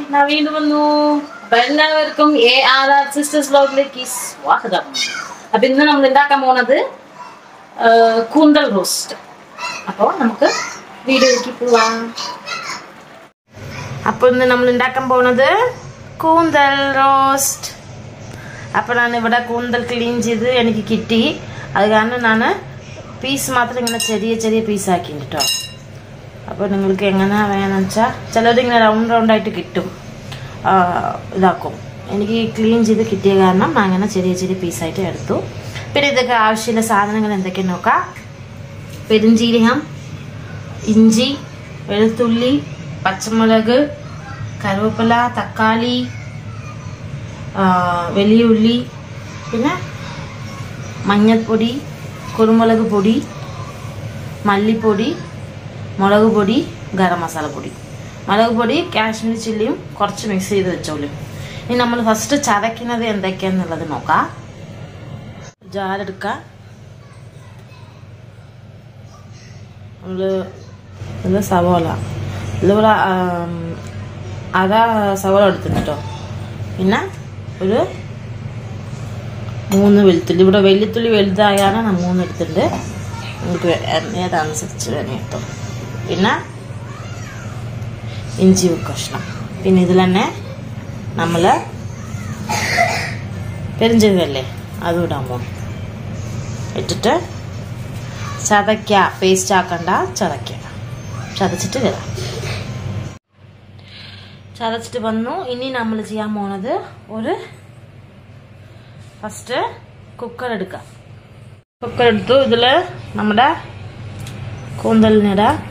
നവീൻ വന്നു അപ്പൊ എല്ലാവർക്കും എ ആർ ആർ സിസ്റ്റേഴ്സ് ബ്ലോഗിലേക്ക് സ്വാഗതം അപ്പൊ ഇന്ന് നമ്മൾ ഉണ്ടാക്കാൻ പോകുന്നത് ആ, കൂന്തൽ റോസ്റ്റ് അപ്പോൾ നമുക്ക് വീഡിയോയിലേക്ക് പോവാം അപ്പോൾ ഇന്ന് നമ്മൾ ഉണ്ടാക്കാൻ പോകുന്നത് കൂന്തൽ റോസ്റ്റ് അപ്പോൾ ഞാൻ ഇവിടെ കൂന്തൽ ക്ലീൻ ചെയ്ത് എനിക്ക് കിട്ടി അത് കാരണം ഞാൻ പീസ് മാത്രം ഇങ്ങനെ ചെറിയ ചെറിയ പീസാക്കി കേട്ടോ അപ്പോൾ നിങ്ങൾക്ക് എങ്ങനെ വേണമെന്ന് വെച്ചാൽ ചിലത് ഇങ്ങനെ റൗണ്ട് റൗണ്ടായിട്ട് കിട്ടും ആ, ഇതാക്കും എനിക്ക് ക്ലീൻ ചെയ്ത് കിട്ടിയ കാരണം ഞാൻ അങ്ങനെ ചെറിയ ചെറിയ പീസായിട്ട് എടുത്തു പിന്നെ ഇതൊക്കെ ആവശ്യമുള്ള സാധനങ്ങൾ എന്തൊക്കെയാന്ന് നോക്കാം പെരുംജീരകം ഇഞ്ചി വെളുത്തുള്ളി പച്ചമുളക് കറിവേപ്പില തക്കാളി ആ, വലിയ ഉള്ളി പിന്നെ മഞ്ഞൾപ്പൊടി കുരുമുളക് പൊടി മല്ലിപ്പൊടി മുളക് പൊടി ഗരം മസാല പൊടി മുളക് പൊടി കാശ്മീരി ചില്ലിയും കുറച്ച് മിക്സ് ചെയ്ത് വെച്ചോളൂ ഇനി നമ്മൾ ഫസ്റ്റ് ചതയ്ക്കുന്നത് എന്തൊക്കെയാന്നുള്ളത് നോക്കാം ജാലെടുക്കുക നമ്മൾ ഇത് സവോള ഇതിവിടെ ആം, അര സവോള എടുത്തിട്ടുണ്ട് കേട്ടോ പിന്നെ ഒരു മൂന്ന് വെളുത്തുള്ളി ഇവിടെ വെളുത്തുള്ളി വലുതായാണ് ഞാൻ മൂന്ന് എടുത്തിട്ടുണ്ട് നമുക്ക് ഏതനുസരിച്ച് വേണേ കേട്ടോ പിന്നെ ഇഞ്ചി കഷ്ണം പിന്നെ ഇതിൽ തന്നെ നമ്മൾ പെരിഞ്ചീരകല്ലേ അതും ഇടാൻ പോകും ഇട്ടിട്ട് ചതയ്ക്ക പേസ്റ്റ് ആക്കണ്ട ചതയ്ക്ക ചതച്ചിട്ട് വരാം ചതച്ചിട്ട് വന്നു ഇനി നമ്മൾ ചെയ്യാൻ പോണത് ഒരു ഫസ്റ്റ് കുക്കർ എടുക്കാം കുക്കർ എടുത്തു ഇതിൽ നമ്മുടെ കൂന്തലിനിടാം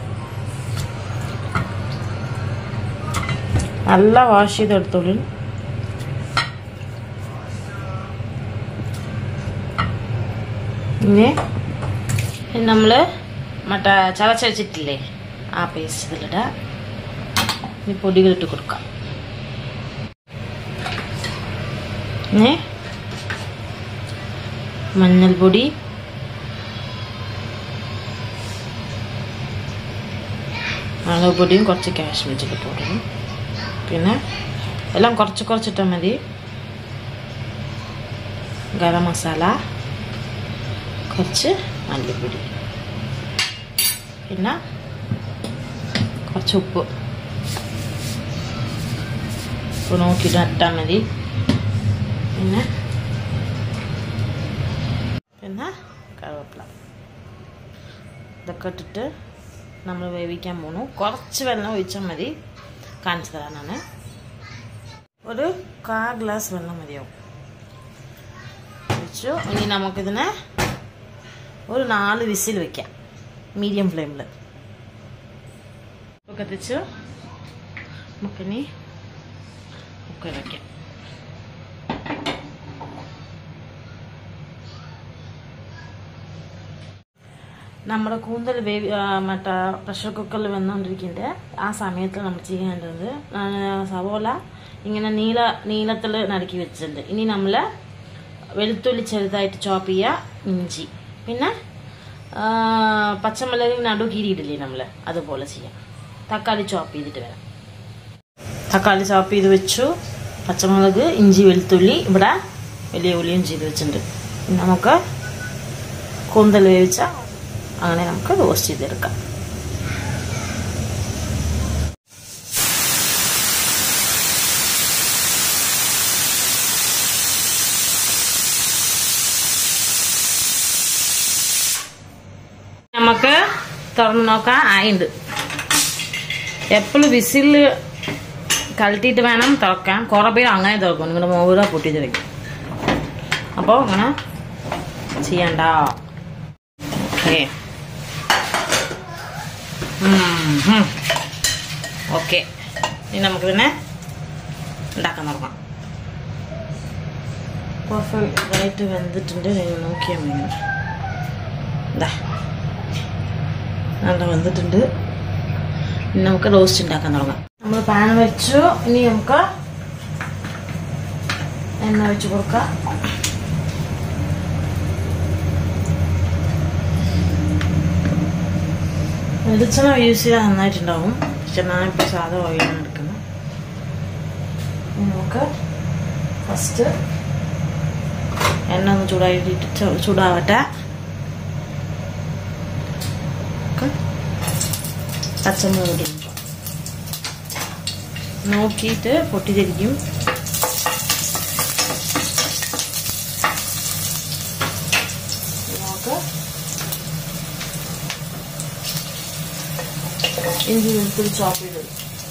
നല്ല വാഷ് ചെയ്തെടുത്തോളൂ ഇനി നമ്മൾ മറ്റേ ചതച്ചരച്ചിട്ടില്ലേ ആ പേസ്റ്റ് ഇതിലിടാം ഇനി പൊടികളിട്ട് കൊടുക്കാം ഇനി മഞ്ഞൾപ്പൊടി മുളക് പൊടിയും കുറച്ച് കാശ്മീർ ചില്ലി പൗഡറും പിന്നെ എല്ലാം കുറച്ച് കുറച്ചിട്ടാൽ മതി ഗരം മസാല കുറച്ച് മല്ലിപ്പൊടി പിന്നെ കുറച്ച് ഉപ്പ് ഉപ്പ് നോക്കിയിട്ട് ഇട്ടാൽ മതി പിന്നെ പിന്നെ കറിവേപ്പില ഇതൊക്കെ ഇട്ടിട്ട് നമ്മൾ വേവിക്കാൻ പോണു കുറച്ച് വെള്ളം ഒഴിച്ചാൽ മതി കാണിച്ചു തരാനാണ് ഒരു കാ ഗ്ലാസ് വെള്ളം മതിയാവും ഒഴിച്ചു ഇനി നമുക്കിതിനെ ഒരു നാല് വിസിൽ വെക്കാം മീഡിയം ഫ്ലെയിമിൽ കത്തിച്ചു നമുക്കിനി കുക്കർ വയ്ക്കാം നമ്മുടെ കൂന്തൽ വേവി ആ, മറ്റേ പ്രഷർ കുക്കറിൽ വന്നുകൊണ്ടിരിക്കുന്നുണ്ട് ആ സമയത്ത് നമ്മൾ ചെയ്യേണ്ടത് ആ, സവോള ഇങ്ങനെ നീല നീളത്തിൽ നടുക്കി വെച്ചിട്ടുണ്ട് ഇനി നമ്മൾ വെളുത്തുള്ളി ചെറുതായിട്ട് ചോപ്പ് ചെയ്യുക ഇഞ്ചി പിന്നെ ആ, പച്ചമുളക് നടു കീറിയിടില്ലേ നമ്മൾ അതുപോലെ ചെയ്യാം തക്കാളി ചോപ്പ് ചെയ്തിട്ട് വരാം തക്കാളി ചോപ്പ് ചെയ്ത് വെച്ചു പച്ചമുളക് ഇഞ്ചി വെളുത്തുള്ളി ഇവിടെ വലിയ ഉള്ളിയും ചെയ്ത് വെച്ചിട്ടുണ്ട് ഇനി നമുക്ക് കൂന്തൽ വേവിച്ച അങ്ങനെ നമുക്ക് റോസ്റ്റ് ചെയ്തെടുക്കാം നമുക്ക് തുറന്ന് നോക്കാം ആയിണ്ട് എപ്പോഴും വിസിൽ കലട്ടിയിട്ട് വേണം തുറക്കാൻ കുറേ പേര് അങ്ങനെ തുറക്കും നിങ്ങളുടെ മോവിട പൊട്ടിച്ച് വെക്കും അപ്പോൾ അങ്ങനെ ചെയ്യണ്ട ഓക്കെ ഓക്കെ ഇനി നമുക്കിതിനെ ഉണ്ടാക്കാൻ തുടങ്ങാം പെർഫെക്റ്റ് ആയിട്ട് വെന്തിട്ടുണ്ട് നിങ്ങൾ നോക്കിയാൽ മതി ഇതാ നല്ല വെന്തിട്ടുണ്ട് ഇനി നമുക്ക് റോസ്റ്റ് ഉണ്ടാക്കാൻ തുടങ്ങാം നമ്മൾ പാൻ വെച്ചു ഇനി നമുക്ക് എണ്ണ വെച്ച് കൊടുക്കാം വെളിച്ചെണ്ണ യൂസ് ചെയ്താൽ നന്നായിട്ടുണ്ടാവും പക്ഷെ ഞാനിപ്പോൾ സാധാ ഓയിലാണ് എടുക്കുന്നത് ഇനി നമുക്ക് ഫസ്റ്റ് എണ്ണ ഒന്ന് ചൂടായിട്ട് ചു- ചൂടാവട്ടെ നമുക്ക് പച്ചമുളക് ഇടും നോക്കിയിട്ട് പൊട്ടിത്തിരിക്കും നമുക്ക് ഇഞ്ചി വെളുത്തുള്ളി ചോപ്പ് ചെയ്തത്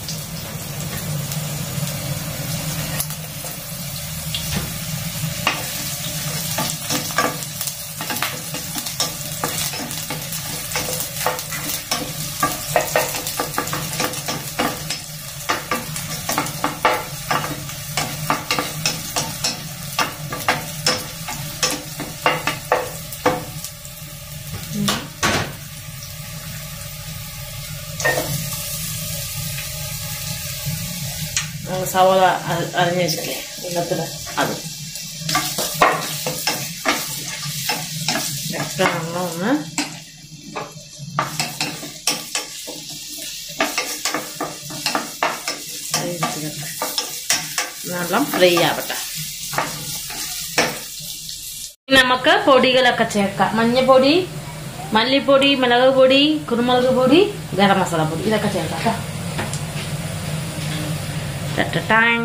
നമ്മൾ സവോള അ- അരിഞ്ഞ് വെച്ചിട്ടില്ലേ വെള്ളത്തിൽ അത് ഒക്കെ നമ്മളൊന്ന് അരിഞ്ഞിട്ട് നല്ല ഫ്രൈ ആവട്ടെ ഇനി നമുക്ക് പൊടികളൊക്കെ ചേർക്കാം മഞ്ഞപ്പൊടി മല്ലിപ്പൊടി മുളക് പൊടി കുരുമുളക് പൊടി ഗരം മസാല പൊടി ഇതൊക്കെ ചേർക്കാം കേട്ടോ ടട്ടട്ടാങ്.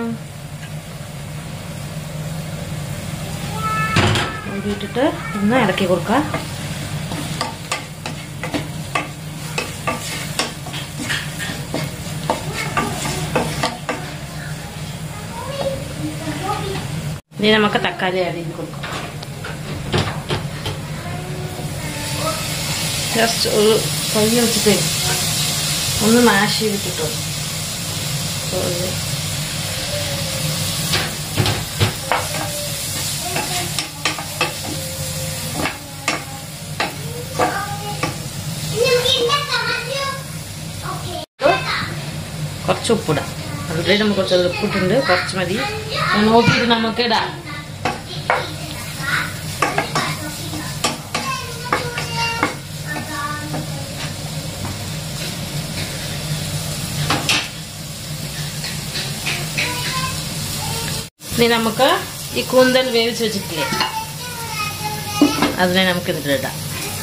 ഊരിയിട്ടിട്ട് ഒന്ന് ഇളക്കി കൊടുക്കാം ഇനി നമുക്ക് തക്കാളി ആഡ് ചെയ്ത് കൊടുക്കാം ജസ്റ്റ് ഒരു കൈ വെച്ചിട്ടേ ഒന്ന് മാഷ് ചെയ്തിട്ടോ കുറച്ച് ഉപ്പിടാം അതിൽ നമുക്ക് കുറച്ച് ഉപ്പിട്ടുണ്ട് കുറച്ച് മതി അത് നോക്കിയിട്ട് നമുക്ക് ഇടാം ഇനി നമുക്ക് ഈ കൂന്തൽ വേവിച്ച് വെച്ചിട്ടില്ലേ അതിനെ നമുക്ക് ഇതിലിടാം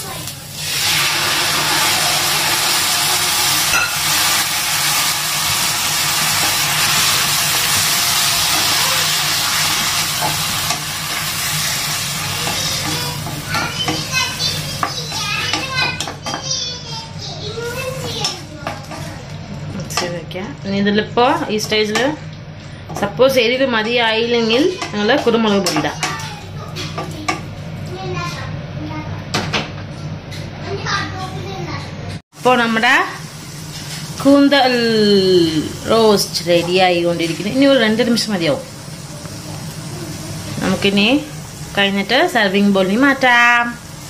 മിക്സ് ചെയ്ത് വെക്കാം ഇനി ഇതിലിപ്പോ ഈ സ്റ്റേജിൽ സപ്പോസ് എരിവ് മതിയായില്ലെങ്കിൽ ഞങ്ങൾ കുരുമുളക് പൊടി ഇടാം അപ്പോൾ നമ്മുടെ കൂന്തൽ റോസ്റ്റ് റെഡി ആയിക്കൊണ്ടിരിക്കുന്നു ഇനി ഒരു രണ്ട് നിമിഷം മതിയാവും നമുക്കിനി കഴിഞ്ഞിട്ട് സർവിങ് ബോളിൽ മാറ്റാം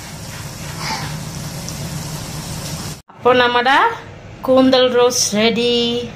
അപ്പോൾ നമ്മുടെ കൂന്തൽ റോസ്റ്റ് റെഡി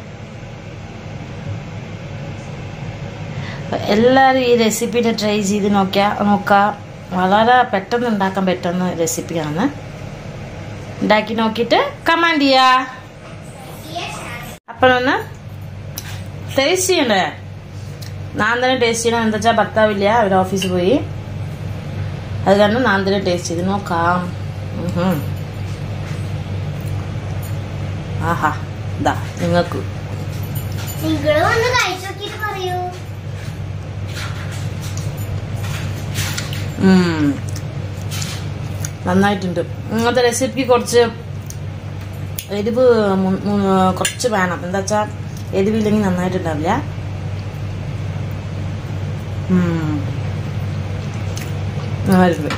എല്ലാവരും ഈ റെസിപ്പിനെ ട്രൈ ചെയ്ത് നോക്കിയാൽ നോക്കാം വളരെ പെട്ടെന്ന് ഉണ്ടാക്കാൻ പറ്റുന്ന റെസിപ്പിയാണ് ഉണ്ടാക്കി നോക്കിയിട്ട് കമാൻഡ് ചെയ്യാ അപ്പോഴൊന്ന് ടേസ്റ്റ് ചെയ്യണ്ടേ ഞാൻ തന്നെ ടേസ്റ്റ് ചെയ്യണം എന്താ വെച്ചാൽ ഭർത്താവില്ല അവർ ഓഫീസിൽ പോയി അത് കാരണം ഞാൻ തന്നെ ടേസ്റ്റ് ചെയ്ത് നോക്കാം ഉഹും. ആഹാ ഇതാ നിങ്ങൾക്ക് നിങ്ങള് വന്ന് കഴിച്ചു നോക്കിട്ട് പറയൂ ഉം. നന്നായിട്ടുണ്ട് ഇങ്ങനത്തെ റെസിപ്പി കുറച്ച് എരിവ് മു- മു- കുറച്ച് വേണം എന്താ വെച്ചാ എരിവില്ലെങ്കിൽ നന്നായിട്ടുണ്ടാവില്ല ഉം. നന്നായിട്ടുണ്ട്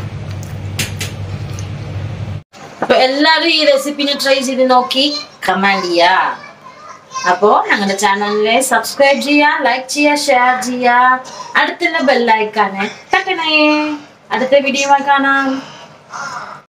അപ്പൊ എല്ലാരും ഈ റെസിപ്പിനെ ട്രൈ ചെയ്ത് നോക്കി കമാൻഡ് ചെയ്യാ അപ്പോ ഞങ്ങളുടെ ചാനലിനെ സബ്സ്ക്രൈബ് ചെയ്യാ ലൈക്ക് ചെയ്യാ ഷെയർ ചെയ്യാ അടുത്തുള്ള ബെല്ലൈക്കാനെ തട്ടണേ അടുത്ത വീഡിയോ കാണാം